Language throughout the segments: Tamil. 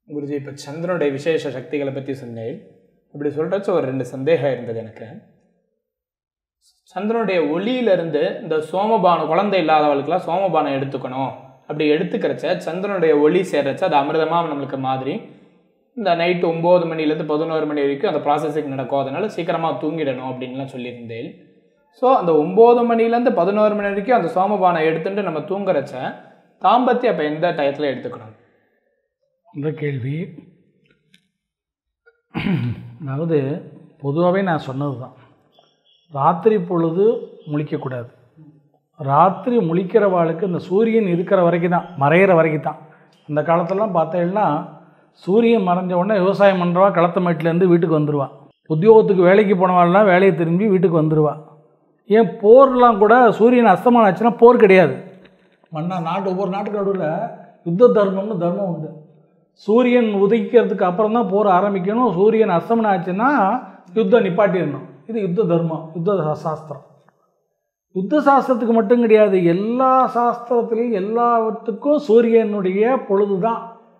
குருஜி இப்போ சந்திரனுடைய விசேஷ சக்திகளை பற்றி சொன்னேன் இப்படி சொல்கிறச்ச ஒரு ரெண்டு சந்தேகம் இருந்தது எனக்கு சந்திரனுடைய ஒளியிலிருந்து இந்த சோமபானம் குழந்தை இல்லாதவளுக்கெல்லாம் சோமபானம் எடுத்துக்கணும் அப்படி எடுத்துக்கிறச்ச சந்திரனுடைய ஒளி சேர்றச்ச அது அமிர்தமாக நம்மளுக்கு மாதிரி இந்த நைட்டு ஒம்பது மணிலேருந்து பதினோரு மணி வரைக்கும் அந்த ப்ராசஸிங் நடக்கும் அதனால சீக்கிரமாக தூங்கிடணும் அப்படின்லாம் சொல்லியிருந்தேன் ஸோ அந்த ஒம்பது மணிலேருந்து பதினோரு மணி வரைக்கும் அந்த சோமபானம் எடுத்துட்டு நம்ம தூங்குறச்ச தாம்பத்தியம் அப்போ எந்த டயத்தில் எடுத்துக்கணும் இந்த கேள்வி அதாவது பொதுவாகவே நான் சொன்னது தான் ராத்திரி பொழுது முழிக்கக்கூடாது ராத்திரி முழிக்கிறவாளுக்கு இந்த சூரியன் இருக்கிற வரைக்கும் தான் மறையிற வரைக்கும் தான் அந்த காலத்துலலாம் பார்த்தீங்கன்னா சூரியன் மறைஞ்ச உடனே விவசாயம் பண்ணுறவா களத்தமேட்டிலேருந்து வீட்டுக்கு வந்துடுவா உத்தியோகத்துக்கு வேலைக்கு போனவாள்லாம் வேலையை திரும்பி வீட்டுக்கு வந்துடுவா ஏன் போர்லாம் கூட சூரியன் அஸ்தமானம் ஆச்சுன்னா போர் கிடையாது மண்ணா நாட்டு ஒவ்வொரு நாட்டுக்கு நடுவில் யுத்த தர்மம்னு தர்மம் உண்டு சூரியன் உதிக்கிறதுக்கு அப்புறம் தான் போர் ஆரம்பிக்கணும் சூரியன் அஸ்தமனம் ஆச்சுன்னா யுத்தம் நிப்பாட்டிடணும் இது யுத்த தர்மம் யுத்த சா- சாஸ்திரம் யுத்த சாஸ்திரத்துக்கு மட்டும் கிடையாது எல்லா சாஸ்திரத்துலேயும் எல்லாவற்றுக்கும் சூரியனுடைய பொழுது தான்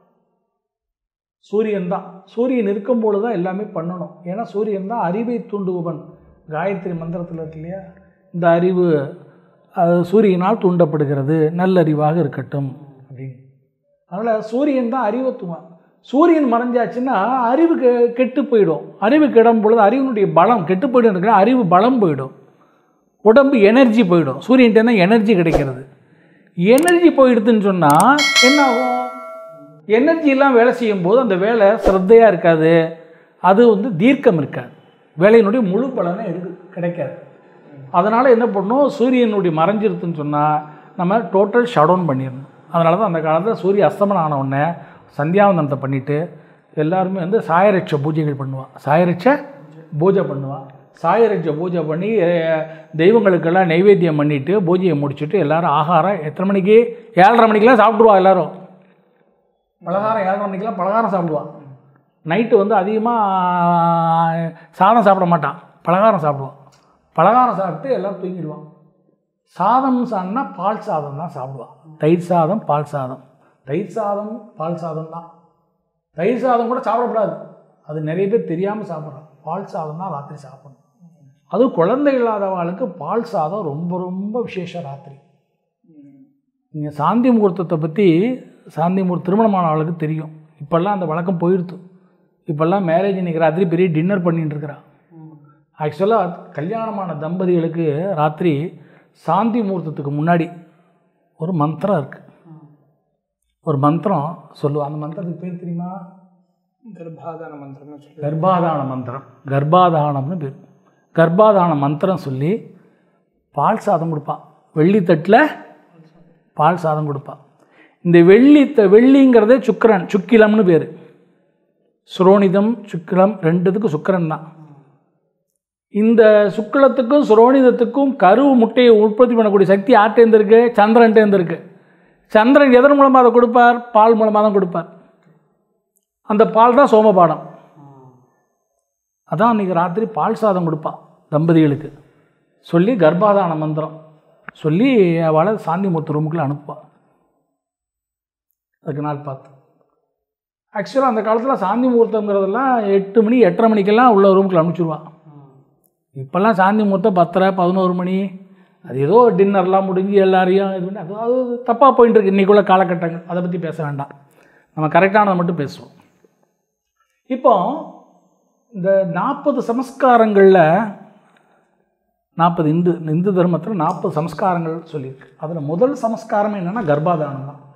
சூரியன் தான் சூரியன் இருக்கும் பொழுது தான் எல்லாமே பண்ணணும் ஏன்னா சூரியன் தான் அறிவை தூண்டுபவன் காயத்ரி மந்திரத்தில் இருக்கு இல்லையா இந்த அறிவு அது சூரியனால் தூண்டப்படுகிறது நல்லறிவாக இருக்கட்டும் அப்படின்னு அதனால் சூரியன் தான் அறிவத்துவம் சூரியன் மறைஞ்சாச்சுன்னா அறிவு கெ கெட்டு போயிடும் அறிவு கெடும் பொழுது அறிவினுடைய பலம் கெட்டு போயிடும் இருக்குன்னா அறிவு பலம் போயிடும் உடம்பு எனர்ஜி போயிடும் சூரியன்கிட்ட தான் எனர்ஜி கிடைக்கிறது எனர்ஜி போயிடுதுன்னு சொன்னால் என்ன ஆகும் எனர்ஜி எல்லாம் வேலை செய்யும்போது அந்த வேலை சிரத்தையாக இருக்காது அது வந்து தீர்க்கம் இருக்காது வேலையினுடைய முழு பலனை எது கிடைக்காது அதனால் என்ன பண்ணணும் சூரியனுடைய மறைஞ்சிருதுன்னு சொன்னால் நம்ம டோட்டல் ஷட் டவுன் பண்ணிடணும் அதனால தான் அந்த காலத்தில் சூரிய அஸ்தமனம் ஆன உடனே சந்தியாவந்தனத்தை பண்ணிவிட்டு எல்லாருமே வந்து சாயரட்ச பூஜைகள் பண்ணுவான் சாயரட்ச பூஜை பண்ணுவான் சாயரட்ச பூஜை பண்ணி அஹ், தெய்வங்களுக்கெல்லாம் நைவேத்தியம் பண்ணிவிட்டு பூஜையை முடிச்சுட்டு எல்லாரும் ஆகாரம் எத்தனை மணிக்கு ஏழரை மணிக்கெல்லாம் சாப்பிட்ருவா எல்லாரும் பலகாரம் ஏழரை மணிக்கெல்லாம் பலகாரம் சாப்பிடுவான் நைட்டு வந்து அதிகமாக சாதம் சாப்பிட மாட்டான் பலகாரம் சாப்பிடுவான் பலகாரம் சாப்பிட்டு எல்லோரும் தூங்கிடுவான் சாதம் சாப்பிட்னா பால் சாதம் தான் சாப்பிடுவான் தயிர் சாதம் பால் சாதம் தயிர் சாதம் பால் சாதம் தான் தயிர் சாதம் கூட சாப்பிடக்கூடாது அது நிறைய பேர் தெரியாமல் சாப்பிட்றான் பால் சாதம் தான் ராத்திரி சாப்பிடணும் அதுவும் குழந்தை இல்லாதவாளுக்கு பால் சாதம் ரொம்ப ரொம்ப விசேஷ ராத்திரி நீங்கள் சாந்தி முகூர்த்தத்தை பற்றி சாந்தி முகூர்த்த திருமணமான ஆளுக்கு தெரியும் இப்போல்லாம் அந்த வழக்கம் போயிடுது இப்போல்லாம் மேரேஜ் இன்னைக்கு ராத்திரி பெரிய டின்னர் பண்ணிட்டு இருக்கிறா ஆக்சுவலாக கல்யாணமான தம்பதிகளுக்கு ராத்திரி சாந்தி முகூர்த்தத்துக்கு முன்னாடி ஒரு மந்திரம் இருக்குது ஒரு மந்திரம் சொல்லுவா அந்த மந்திரத்துக்கு பேர் தெரியுமா கர்ப்பாதான மந்திரம்னு சொல்லி கர்ப்பாதான மந்திரம் கர்ப்பாதானம்னு பேர் கர்ப்பாதான மந்திரம் சொல்லி பால் சாதம் கொடுப்பான் வெள்ளித்தட்டில் பால் சாதம் கொடுப்பான் இந்த வெள்ளி த வெள்ளிங்கிறதே சுக்கிரன் சுக்கிலம்னு பேர் சுரோனிதம் சுக்கிலம் ரெண்டுத்துக்கும் சுக்கிரன் தான் இந்த சுக்கிலத்துக்கும் சுரோனிதத்துக்கும் கரு முட்டையை உற்பத்தி பண்ணக்கூடிய சக்தி யார்கிட்டேருந்து இருக்கு சந்திரன்ட்டேருந்து இருக்கு சந்திரன் எதன் மூலமாக அதை கொடுப்பார் பால் மூலமாக தான் கொடுப்பார் அந்த பால் தான் சோமபானம் அதான் அன்றைக்கி ராத்திரி பால் சாதம் கொடுப்பான் தம்பதிகளுக்கு சொல்லி கர்ப்பாதான மந்திரம் சொல்லி அவளை சாந்தி மூர்த்த ரூமுக்குள்ள அனுப்புவா அதுக்கு நாள் பார்த்து ஆக்சுவலாக அந்த காலத்தில் சாந்தி முகூர்த்தங்கிறதெல்லாம் எட்டு மணி எட்டரை மணிக்கெல்லாம் உள்ள ரூமுக்குள்ள அனுப்பிச்சிடுவான் இப்போல்லாம் சாந்தி முகூர்த்தம் பத்தரை பதினோரு மணி அது ஏதோ டின்னர்லாம் முடிஞ்சு எல்லாரையும் இது பண்ணி அது அது தப்பாக போயிட்டு இருக்கு இன்றைக்குள்ள காலகட்டங்கள் அதை பற்றி பேச வேண்டாம் நம்ம கரெக்டானதை மட்டும் பேசுவோம் இப்போ இந்த நாற்பது சமஸ்காரங்களில் நாற்பது இந்து இந்து தர்மத்தில் நாற்பது சமஸ்காரங்கள் சொல்லியிருக்கு அதில் முதல் சமஸ்காரம் என்னென்னா கர்ப்பாதானம் தான்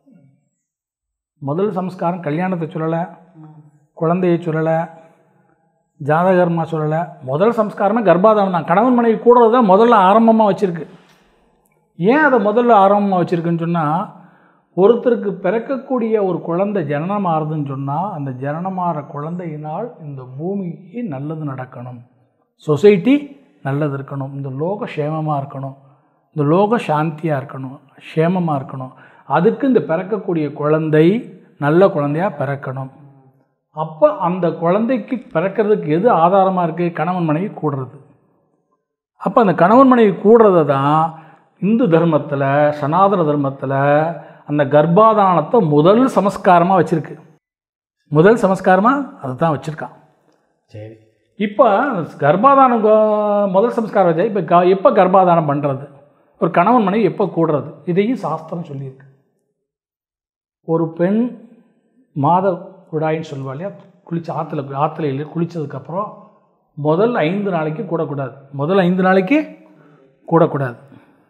முதல் சமஸ்காரம் கல்யாணத்தை சொல்லலை குழந்தையை சொல்லலை ஜாதகர்மா சொல்லலை முதல் சம்ஸ்காரமே கர்ப்பாதானம் தான் கணவன் மனைவி கூடுறது தான் முதல்ல ஆரம்பமாக வச்சுருக்கு ஏன் அதை முதல்ல ஆரம்பமாக வச்சுருக்குன்னு சொன்னால் ஒருத்தருக்கு பிறக்கக்கூடிய ஒரு குழந்தை ஜனனம் ஆறுதுன்னு சொன்னால் அந்த ஜனனமாகிற குழந்தையினால் இந்த பூமிக்கு நல்லது நடக்கணும் சொசைட்டி நல்லது இருக்கணும் இந்த லோக க்ஷேமமாக இருக்கணும் இந்த லோக சாந்தியாக இருக்கணும் க்ஷேமமாக இருக்கணும் அதுக்கு இந்த பிறக்கக்கூடிய குழந்தை நல்ல குழந்தையாக பிறக்கணும் அப்போ அந்த குழந்தைக்கு பிறக்கிறதுக்கு எது ஆதாரமாக இருக்குது கணவன் மனைவி கூடுறது அப்போ அந்த கணவன் மனைவி கூடுறதை தான் இந்து தர்மத்தில் சனாதன தர்மத்தில் அந்த கர்ப்பாதானத்தை முதல் சமஸ்காரமாக வச்சுருக்கு முதல் சமஸ்காரமாக அதை தான் வச்சுருக்கான் சரி இப்போ கர்ப்பாதானம் கோ- முதல் சமஸ்காரம் வச்சா இப்போ க எப்போ கர்ப்பாதானம் பண்ணுறது ஒரு கணவன் மனைவி எப்போ கூடுறது இதையும் சாஸ்திரம் சொல்லியிருக்கு ஒரு பெண் மாத விடாயின்னு சொல்லுவா இல்லையா குளிச்சு ஆற்றுல ஆற்றுல இல்லை குளித்ததுக்கப்புறம் முதல் ஐந்து நாளைக்கு கூடக்கூடாது முதல் ஐந்து நாளைக்கு கூடக்கூடாது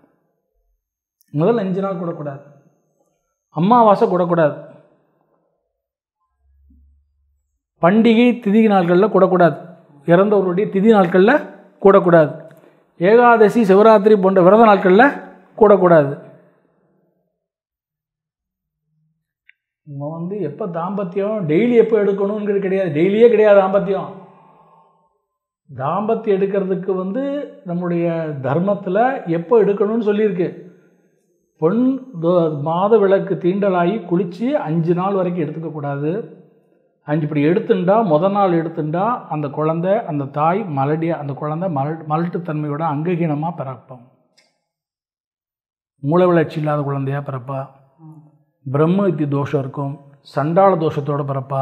முதல் அஞ்சு நாள் கூடக்கூடாது அமாவாசை கூடக்கூடாது பண்டிகை திதி நாட்களில் கூடக்கூடாது இறந்தவருடைய திதி நாட்களில் கூடக்கூடாது ஏகாதசி சிவராத்திரி போன்ற விரத நாட்களில் கூடக்கூடாது நம்ம வந்து எப்போ தாம்பத்தியம் டெய்லி எப்போ எடுக்கணுங்கிறது கிடையாது டெய்லியே கிடையாது தாம்பத்தியம் தாம்பத்தியம் எடுக்கிறதுக்கு வந்து நம்முடைய தர்மத்தில் எப்போ எடுக்கணும்னு சொல்லியிருக்கு பொன் தோ- மாத விளக்கு தீண்டலாகி குளித்து அஞ்சு நாள் வரைக்கும் எடுத்துக்கக்கூடாது அஞ்சு இப்படி எடுத்துண்டா முத நாள் எடுத்துண்டா அந்த குழந்தை அந்த தாய் மலடிய அந்த குழந்தை மல் மலட்டுத்தன்மையோட அங்ககீனமாக பிறப்போம் மூளை வளர்ச்சி இல்லாத குழந்தையா பிறப்பா பிரம்ம வித்தி தோஷம் இருக்கும் சண்டாள தோஷத்தோட பிறப்பா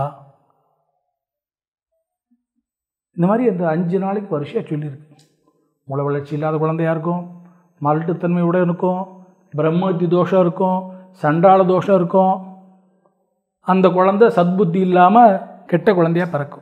இந்த மாதிரி அந்த அஞ்சு நாளைக்கு வரிசையாக சொல்லியிருக்கு மூளை வளர்ச்சி இல்லாத குழந்தையா இருக்கும் மலட்டுத்தன்மையோட இருக்கும் பிரம்மத்தி தோஷம் இருக்கும் சண்டாள தோஷம் இருக்கும் அந்த குழந்தை சத்புத்தி இல்லாமல் கெட்ட குழந்தையா பிறக்கும்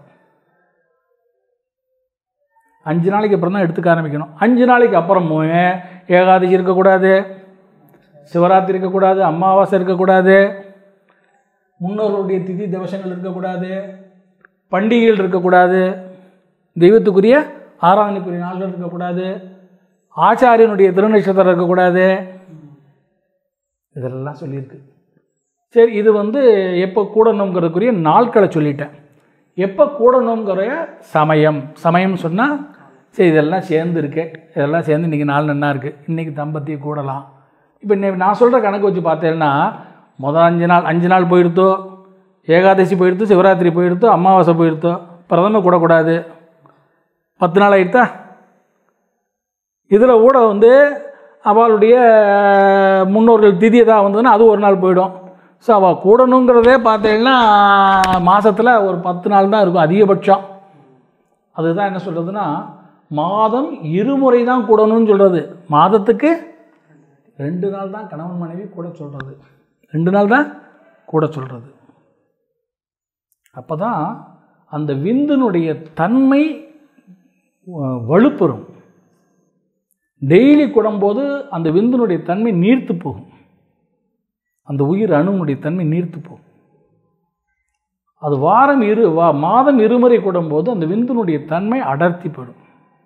அஞ்சு நாளைக்கு அப்புறம் தான் எடுத்துக்க ஆரம்பிக்கணும் அஞ்சு நாளைக்கு அப்புறமும் ஏகாதசி இருக்கக்கூடாது சிவராத்திரி இருக்கக்கூடாது அமாவாசை இருக்கக்கூடாது முன்னோர்களுடைய திதி திவசங்கள் இருக்கக்கூடாது பண்டிகைகள் இருக்கக்கூடாது தெய்வத்துக்குரிய ஆராதனைக்குரிய நாள்கள் இருக்கக்கூடாது ஆச்சாரியனுடைய திருநட்சத்திரம் இருக்கக்கூடாது இதெல்லாம் சொல்லியிருக்கு சரி இது வந்து எப்போ கூடணுங்கிறதுக்குரிய நாட்களை சொல்லிட்டேன் எப்போ கூடணுங்கிற சமயம் சமயம் சொன்னால் சரி இதெல்லாம் சேர்ந்து இருக்கு இதெல்லாம் சேர்ந்து இன்றைக்கி நாள் நன்னா இருக்குது இன்றைக்கி தம்பதியை கூடலாம் இப்போ இன்னைக்கு நான் சொல்கிற கணக்கு வச்சு பார்த்தேன்னா மொதல் அஞ்சு நாள் அஞ்சு நாள் போயிடுத்தோ ஏகாதசி போயிடுத்து சிவராத்திரி போயிடுத்தோ அமாவாசை போயிடுத்தோ பிரதம கூடக்கூடாது பத்து நாள் ஆயிடுத்தா இதில் கூட வந்து அவளுடைய முன்னோர்கள் திதி ஏதாவது வந்ததுன்னா அது ஒரு நாள் போயிடும் ஸோ அவள் கூடணுங்கிறதே பார்த்தீங்கன்னா மாதத்தில் ஒரு பத்து நாள் தான் இருக்கும் அதிகபட்சம் அதுதான் என்ன சொல்கிறதுனா மாதம் இருமுறை தான் கூடணும்னு சொல்கிறது மாதத்துக்கு ரெண்டு நாள் தான் கணவன் மனைவி கூட சொல்கிறது ரெண்டு நாள் தான் கூட சொல்கிறது அப்போ தான் அந்த விந்தினுடைய தன்மை வ- வலுப்பெறும் டெய்லி குடம்போது அந்த விந்தினுடைய தன்மை நீர்த்து போகும் அந்த உயிர் அணுனுடைய தன்மை நீர்த்து போகும் அது வாரம் இரு வா மாதம் இருமுறை கூடும்போது அந்த விந்தினுடைய தன்மை அடர்த்தி படும்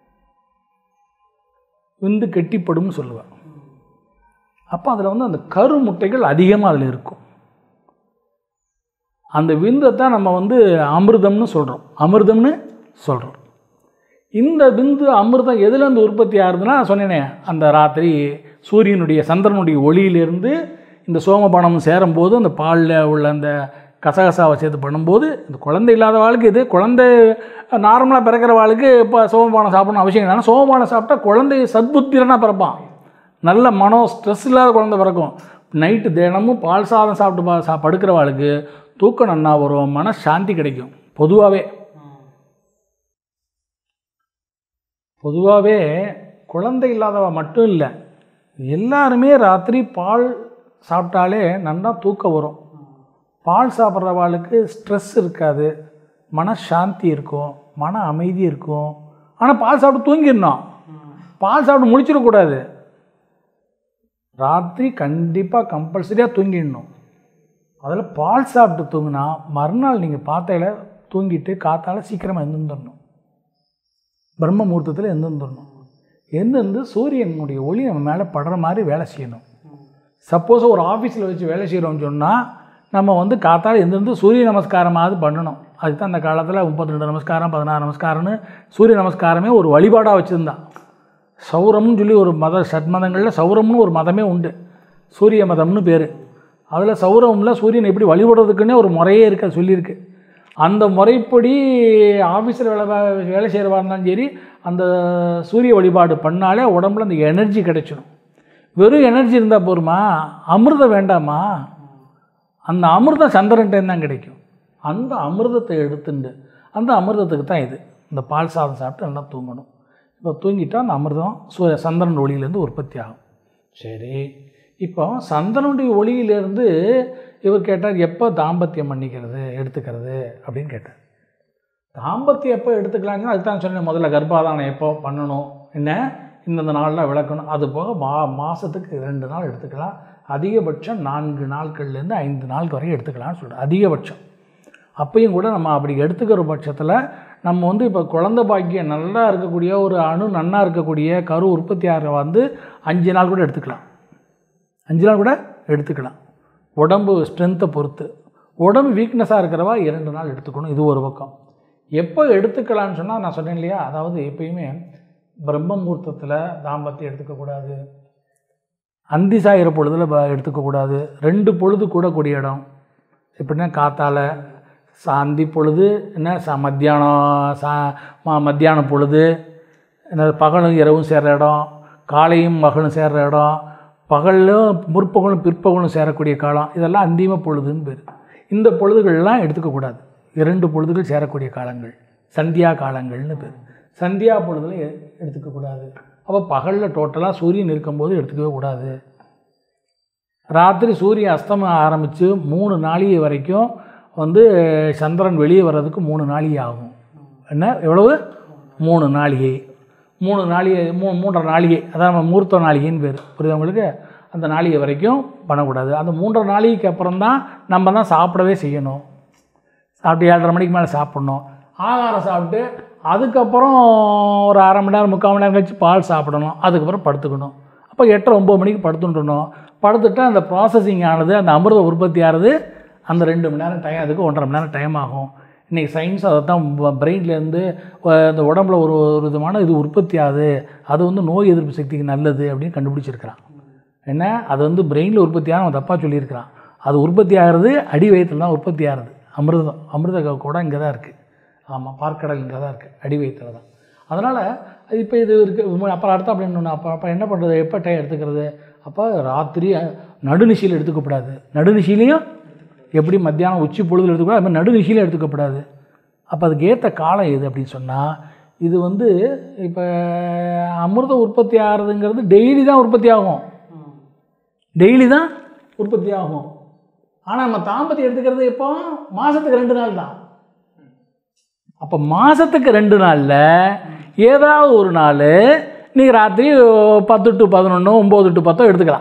விந்து கெட்டிப்படும்னு சொல்லுவாள் அப்போ அதில் வந்து அந்த கரு முட்டைகள் அதிகமாக அதில் இருக்கும் அந்த விந்தை தான் நம்ம வந்து அமிர்தம்னு சொல்கிறோம் அமிர்தம்னு சொல்கிறோம் இந்த விந்து அமிர்தம் எதுலேருந்து உற்பத்தி ஆகுதுன்னா சொன்னேனே அந்த ராத்திரி சூரியனுடைய சந்திரனுடைய ஒளியிலிருந்து இந்த சோமபானம் சேரும்போது அந்த பாலில் உள்ள அந்த கசகசாவை சேர்த்து பண்ணும்போது இந்த குழந்தை இல்லாத வாழ்க்கை இது குழந்தை நார்மலாக பிறக்கிற வாழ்க்கை இப்போ சோமபானம் சாப்பிடணும் அவசியம் இல்லை ஆனால் சோமபானம் சாப்பிட்டா குழந்தை சத்புத்திரனாக பிறப்பான் நல்ல மனோ ஸ்ட்ரெஸ் இல்லாத குழந்தை பிறக்கும் நைட்டு தினமும் பால் சாதம் சாப்பிட்டு பா சா படுக்கிற வாழ்க்கை தூக்கம் நன்னா வரும் மன சாந்தி கிடைக்கும் பொதுவாகவே பொதுவாகவே குழந்தை இல்லாதவ மட்டும் இல்லை எல்லாருமே ராத்திரி பால் சாப்பிட்டாலே நல்லா தூக்கம் வரும் பால் சாப்பிட்றவாளுக்கு ஸ்ட்ரெஸ் இருக்காது மனசாந்தி இருக்கும் மன அமைதி இருக்கும் ஆனால் பால் சாப்பிட்டு தூங்கிடணும் பால் சாப்பிட்டு முழிச்சிடக்கூடாது ராத்திரி கண்டிப்பாக கம்பல்சரியாக தூங்கிடணும் அதில் பால் சாப்பிட்டு தூங்கினா மறுநாள் நீங்கள் பார்த்தையில தூங்கிட்டு காத்தால சீக்கிரமாக எழுந்துடணும் பிரம்ம முகூர்த்தத்தில் எழுந்துடணும் எழுந்து சூரியனுடைய ஒளி நம்ம மேலே படுற மாதிரி வேலை செய்யணும் சப்போஸ் ஒரு ஆஃபீஸில் வச்சு வேலை செய்கிறோம்னு சொன்னால் நம்ம வந்து காத்தால எழுந்திருந்து சூரிய நமஸ்காரமாவது பண்ணணும் அதுக்கு தான் அந்த காலத்தில் முப்பத்தி ரெண்டு நமஸ்காரம் பதினாறு நமஸ்காரம்னு சூரிய நமஸ்காரமே ஒரு வழிபாடாக வச்சுருந்தான் சௌரம்னு சொல்லி ஒரு மத சட்மதங்களில் சௌரம்னு ஒரு மதமே உண்டு சூரிய மதம்னு பேர் அதில் சௌரமில் சூரியனை எப்படி வழிபடுறதுக்குன்னே ஒரு முறையே இருக்கு அது சொல்லியிருக்கு அந்த முறைப்படி ஆஃபீஸில் வேலை பா- வேலை செய்கிறவா இருந்தாலும் சரி அந்த சூரிய வழிபாடு பண்ணாலே உடம்புல அந்த எனர்ஜி கிடைச்சிடும் வெறும் எனர்ஜி இருந்தால் போருமா அமிர்தம் வேண்டாமா அந்த அமிர்தம் சந்திரன்ட்ட தான் கிடைக்கும் அந்த அமிர்தத்தை எடுத்துண்டு அந்த அமிர்தத்துக்கு தான் இது இந்த பால் சாதம் சாப்பிட்டு நல்லா தூங்கணும் இப்போ தூங்கிட்டா அந்த அமிர்தம் சூரிய சந்திரன் ஒளியிலேருந்து உற்பத்தி ஆகும் சரி இப்போ சந்திரனுடைய ஒளியிலேருந்து இவர் கேட்டார் எப்போ தாம்பத்தியம் பண்ணிக்கிறது எடுத்துக்கிறது அப்படின்னு கேட்டார் தாம்பத்தியம் எப்போ எடுத்துக்கலாம்னு அதுக்கு தான் சொன்னேன் முதல்ல கர்ப்பாதானம் எப்போ பண்ணணும் என்ன இந்தந்த நாளில் விளக்கணும் அது போக மா மாதத்துக்கு ரெண்டு நாள் எடுத்துக்கலாம் அதிகபட்சம் நான்கு நாட்கள்லேருந்து ஐந்து நாள் வரையும் எடுத்துக்கலாம்னு சொல்கிறேன் அதிகபட்சம் அப்பயும் கூட நம்ம அப்படி எடுத்துக்கிற பட்சத்தில் நம்ம வந்து இப்போ குழந்த பாக்கியம் நல்லா இருக்கக்கூடிய ஒரு அணு நன்னா இருக்கக்கூடிய கரு உற்பத்தியாரை வந்து அஞ்சு நாள் கூட எடுத்துக்கலாம் அஞ்சு நாள் கூட எடுத்துக்கலாம் உடம்பு ஸ்ட்ரென்த்தை பொறுத்து உடம்பு வீக்னஸாக இருக்கிறவா இரண்டு நாள் எடுத்துக்கணும் இது ஒரு பக்கம் எப்போ எடுத்துக்கலாம்னு சொன்னால் நான் சொன்னேன் இல்லையா அதாவது எப்பயுமே பிரம்ம முகூர்த்தத்தில் தாம்பத்தியம் எடுத்துக்கக்கூடாது அந்தி சாயிற பொழுதில் ப- எடுத்துக்கக்கூடாது ரெண்டு பொழுது கூடக்கூடிய இடம் எப்படின்னா காத்தால சாந்தி பொழுது என்ன சா மத்தியானம் சா ம- மத்தியான பொழுது என்ன பகலும் இரவும் சேர்ற இடம் காலையும் மகளும் சேர்ற இடம் பகலும் முற்பகலும் பிற்பகலும் சேரக்கூடிய காலம் இதெல்லாம் அந்திம பொழுதுன்னு பேர் இந்த பொழுதுகள்லாம் எடுத்துக்கக்கூடாது இரண்டு பொழுதுகள் சேரக்கூடிய காலங்கள் சந்தியா காலங்கள்னு பேர் சந்தியா பொழுதுல எ- எடுத்துக்கக்கூடாது அப்போ பகலில் டோட்டலாக சூரியன் இருக்கும்போது எடுத்துக்கவே கூடாது ராத்திரி சூரியன் அஸ்தமம் ஆரம்பித்து மூணு நாளிகை வரைக்கும் வந்து சந்திரன் வெளியே வர்றதுக்கு மூணு நாளிகை ஆகும் என்ன எவ்வளவு மூணு நாளிகை மூணு நாளிகை மூ மூன்றரை நாளிகை அதான் நம்ம மூர்த்த நாளிகைன்னு பேர் புரியுதா உங்களுக்கு அந்த நாளிகை வரைக்கும் பண்ணக்கூடாது அந்த மூன்றரை நாளிகைக்கு அப்புறம் தான் நம்ம தான் சாப்பிடவே செய்யணும் சாப்பிட்டு ஏழரை மணிக்கு மேலே சாப்பிட்ணும் ஆகாரம் சாப்பிட்டு அதுக்கப்புறம் ஒரு அரை மணி நேரம் முக்கால் மணி நேரம் கழிச்சு பால் சாப்பிடணும் அதுக்கப்புறம் படுத்துக்கணும் அப்போ எட்டரை ஒம்பது மணிக்கு படுத்துட்டுணும் படுத்துட்டு அந்த ப்ராசஸிங் ஆனது அந்த அமிர்த உற்பத்தி ஆனது அந்த ரெண்டு மணி நேரம் டைம் அதுக்கு ஒன்றரை மணி நேரம் டைம் ஆகும் இன்றைக்கி சயின்ஸ் அதை தான் பிரெயின்லேருந்து இந்த உடம்புல ஒரு ஒரு விதமான இது உற்பத்தி ஆகுது அது வந்து நோய் எதிர்ப்பு சக்திக்கு நல்லது அப்படின்னு கண்டுபிடிச்சிருக்கிறான் என்ன அது வந்து பிரெயினில் உற்பத்தியான அவன் தப்பாக சொல்லியிருக்கிறான் அது உற்பத்தி ஆகிறது அடி வயிற்றுல தான் உற்பத்தி ஆகிறது அமிர்தம் அமிர்த க- கூட இங்கே தான் இருக்குது ஆமாம் பார்க்கடல் இங்கே தான் இருக்குது அடி வயிற்றுல தான் அதனால் இப்போ இது இருக்குது அப்புறம் அடுத்த அப்படின்னு அப்போ அப்போ என்ன பண்ணுறது எப்போ டைம் எடுத்துக்கிறது அப்போ ராத்திரி அஹ், நடுநிசையில் எடுத்துக்கப்படாது நடுநிசையிலையும் எப்படி மத்தியானம் உச்சி பொழுதுல எடுத்துக்கூடாது அது மாதிரி நடுநிசையிலும் எடுத்துக்கப்படாது அப்போ அதுக்கு ஏற்ற காலம் எது அப்படின்னு சொன்னால் இது வந்து இப்போ அமிர்த உற்பத்தி ஆகிறதுங்கிறது டெய்லி தான் உற்பத்தி ஆகும் டெய்லி தான் உற்பத்தி ஆகும் ஆனால் நம்ம தாம்பத்தியம் எடுத்துக்கிறது எப்போ மாதத்துக்கு ரெண்டு நாள் தான் அப்போ மாதத்துக்கு ரெண்டு நாளில் ஏதாவது ஒரு நாள் நீங்கள் ராத்திரி பத்து டு பதினொன்று ஒம்பது டு பத்தோ எடுத்துக்கலாம்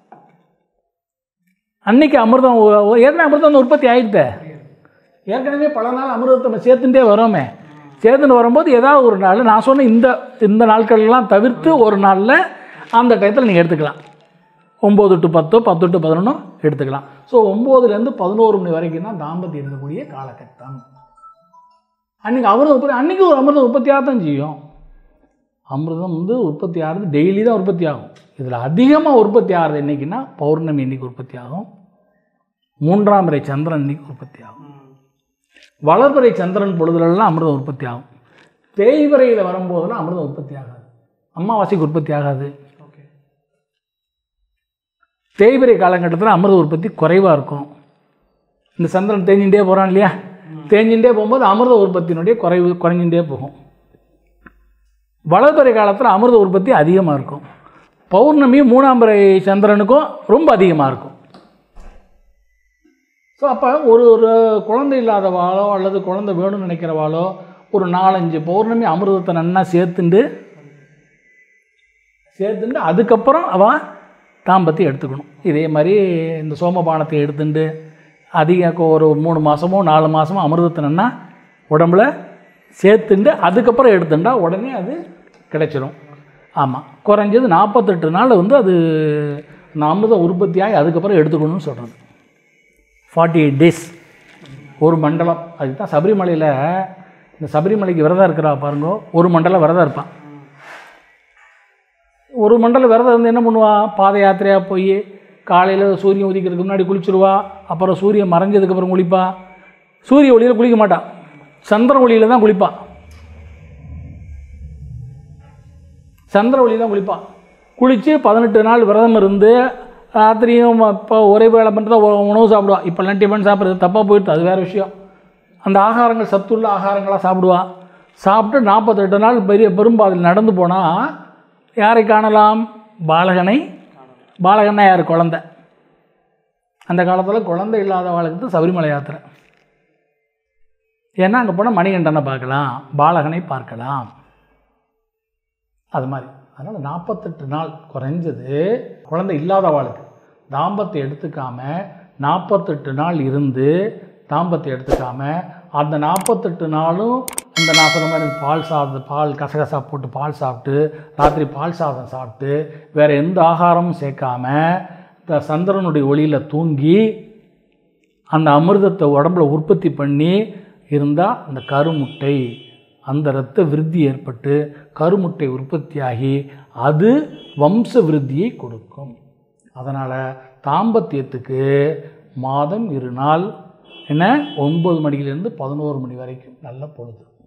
அன்னைக்கு அமிர்தம் ஒ- ஒ- ஏற்கனவே அமிர்தம் வந்து உற்பத்தி ஆகிடுதே ஏற்கனவே பல நாள் அமிர்தத்தை நம்ம சேர்த்துட்டே வரோமே சேர்த்துட்டு வரும்போது ஏதாவது ஒரு நாள் நான் சொன்ன இந்த இந்த நாட்கள்லாம் தவிர்த்து ஒரு நாளில் அந்த டயத்தில் நீங்கள் எடுத்துக்கலாம் ஒம்பது டு பத்தோ பத்து டு பதினொன்னோ எடுத்துக்கலாம் ஸோ ஒம்போதுலேருந்து பதினோரு மணி வரைக்கும் தான் தாம்பத்தியம் இருக்கக்கூடிய காலகட்டம் அன்றைக்கி அமிர்தம் உற்பத்தி அன்றைக்கி ஒரு அமிர்தம் உற்பத்தியாக தான் செய்யும் அமிர்தம் வந்து உற்பத்தி ஆகிறது டெய்லி தான் உற்பத்தி ஆகும் இதில் அதிகமாக உற்பத்தி ஆகிறது என்னைக்குன்னா பௌர்ணமி இன்னைக்கு உற்பத்தி ஆகும் மூன்றாம் முறை சந்திரன் இன்னைக்கு உற்பத்தி ஆகும் வளர்பிறை சந்திரன் பொழுதுலலாம் அமிர்தம் உற்பத்தி ஆகும் தேய்வரையில் வரும்போதெல்லாம் அமிர்தம் உற்பத்தி ஆகாது அமாவாசைக்கு உற்பத்தி ஆகாது தேய்பிறை காலகட்டத்தில் அமிர்த உற்பத்தி குறைவாக இருக்கும் இந்த சந்திரன் தேஞ்சிகிட்டே போகிறான் இல்லையா தேஞ்சிகிட்டே போகும்போது அமிர்த உற்பத்தியினுடைய குறைவு குறைஞ்சிட்டே போகும் வளர்பிறை காலத்தில் அமிர்த உற்பத்தி அதிகமாக இருக்கும் பௌர்ணமி மூணாம் பிறை சந்திரனுக்கும் ரொம்ப அதிகமாக இருக்கும் ஸோ அப்போ ஒரு ஒரு குழந்தை இல்லாதவாளோ அல்லது குழந்தை வேணும்னு நினைக்கிறவாளோ ஒரு நாலஞ்சு பௌர்ணமி அமிர்தத்தை நன்னா சேர்த்துண்டு சேர்த்துண்டு அதுக்கப்புறம் அவன் தாம்பத்தியம் எடுத்துக்கணும் இதே மாதிரி இந்த சோமபானத்தை எடுத்துட்டு அதிக கொ- ஒரு மூணு மாதமோ நாலு மாதமோ அமிர்தத்தை நன்னா உடம்புல சேர்த்துண்டு அதுக்கப்புறம் எடுத்துட்டா உடனே அது கிடைச்சிரும் ஆமாம் குறைஞ்சது நாற்பத்தெட்டு நாள் வந்து அது அந்த அமிர்தம் உற்பத்தியாகி அதுக்கப்புறம் எடுத்துக்கணும்னு சொல்கிறது ஃபார்ட்டி எயிட் டேஸ் ஒரு மண்டலம் அதுக்கு தான் சபரிமலையில் இந்த சபரிமலைக்கு விரதம் இருக்கிறா பாருங்க ஒரு மண்டலம் விரதம் இருப்பான் ஒரு மண்டலம் விரதம் இருந்து என்ன பண்ணுவா பாத யாத்திரையாக போய் காலையில் சூரியன் உதிக்கிறதுக்கு முன்னாடி குளிச்சிருவா அப்புறம் சூரியன் மறைஞ்சதுக்கப்புறம் குளிப்பா சூரிய ஒளியில் குளிக்க மாட்டான் சந்திர ஒளியில் தான் குளிப்பா சந்திர ஒளியில் தான் குளிப்பான் குளித்து பதினெட்டு நாள் விரதம் இருந்து ராத்திரியும் இப்போ ஒரே வேலை பண்ணுறத உணவு சாப்பிடுவா இப்போல்லாம் டிஃபன் சாப்பிட்றது தப்பாக போயிடுது அது வேறு விஷயம் அந்த ஆகாரங்கள் சத்துள்ள ஆகாரங்களாக சாப்பிடுவா சாப்பிட்டு நாற்பத்தெட்டு நாள் பெரிய பெரும்பாதையில் நடந்து போனால் யாரை காணலாம் பாலகனை பாலகன்னா யார் குழந்தை அந்த காலத்தில் குழந்தை இல்லாதவளுக்கு தான் சபரிமலை யாத்திரை ஏன்னா அங்கே போனால் மணிகண்டனை பார்க்கலாம் பாலகனை பார்க்கலாம் அது மாதிரி அதனால் நாற்பத்தெட்டு நாள் குறைஞ்சது குழந்தை இல்லாதவாளுக்கு தாம்பத்தை எடுத்துக்காம நாற்பத்தெட்டு நாள் இருந்து தாம்பத்தை எடுத்துக்காம அந்த நாற்பத்தெட்டு நாளும் இந்த நான் சொன்ன மாதிரி பால் சாப்பிட்டு பால் கசகசா போட்டு பால் சாப்பிட்டு ராத்திரி பால் சாதம் சாப்பிட்டு வேறு எந்த ஆகாரமும் சேர்க்காம இந்த சந்திரனுடைய ஒளியில் தூங்கி அந்த அமிர்தத்தை உடம்புல உற்பத்தி பண்ணி இருந்தால் அந்த கருமுட்டை அந்த இரத்த விருத்தி ஏற்பட்டு கருமுட்டை உற்பத்தியாகி அது வம்ச விருத்தியை கொடுக்கும் அதனால் தாம்பத்தியத்துக்கு மாதம் இரு நாள் என்ன ஒன்பது மணியிலேருந்து பதினோரு மணி வரைக்கும் நல்ல பொழுது